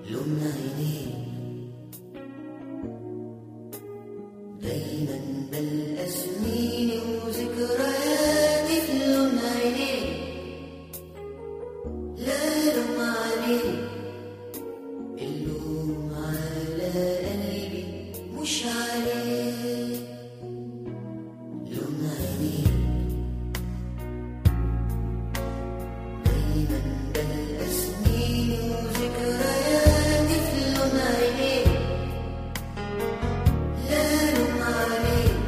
لون عينيك دايما بلقى سنيني وذكرياتي في لون عينيك لا لوم عليك اللوم على قلبي مش عليك لون عينيك دايما بلقى سنيني وذكرياتي في لون عينيك لا لوم عليك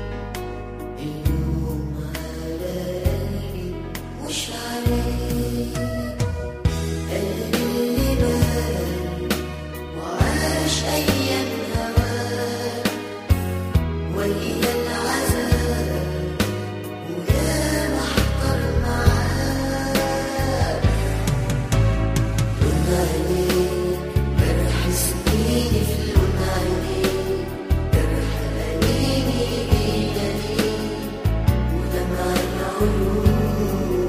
اللوم على قلبي مش عليك قلبي اللي بان وعاش أيام هواه ويا العذاب ويا محضر معاه لون عينيك جرح سنيني في لون عينيك جرح أنيني بيدني ودمع العيون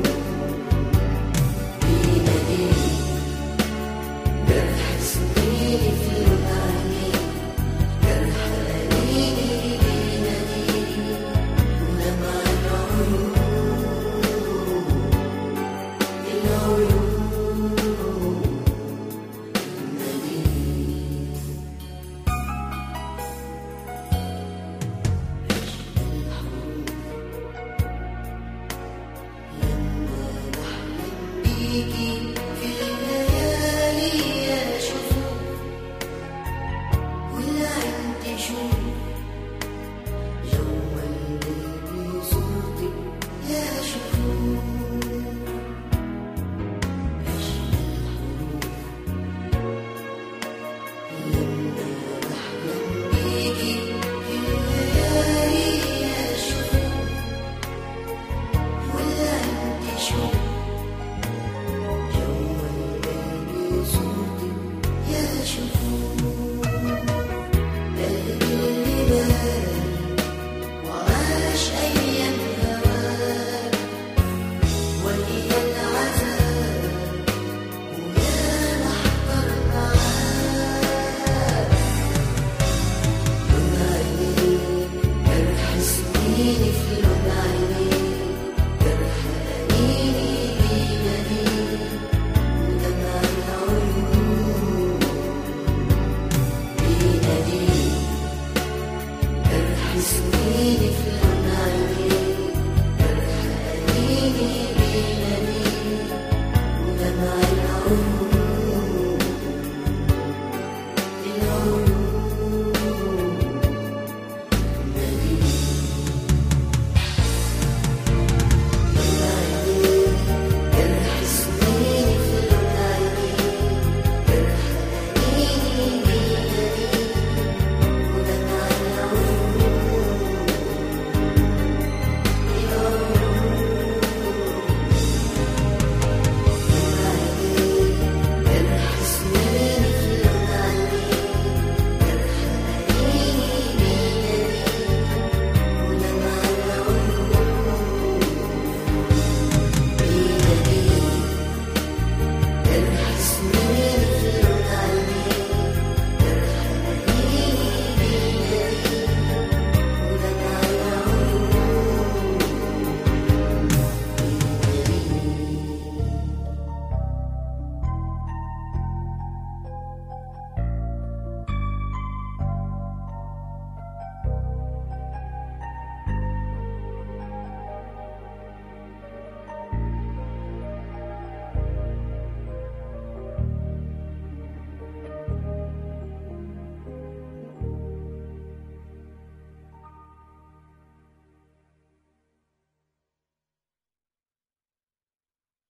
بيناديك جرح سنيني في لون عينيك جرح أنيني بيناديك ودمع العيون العيون بيكي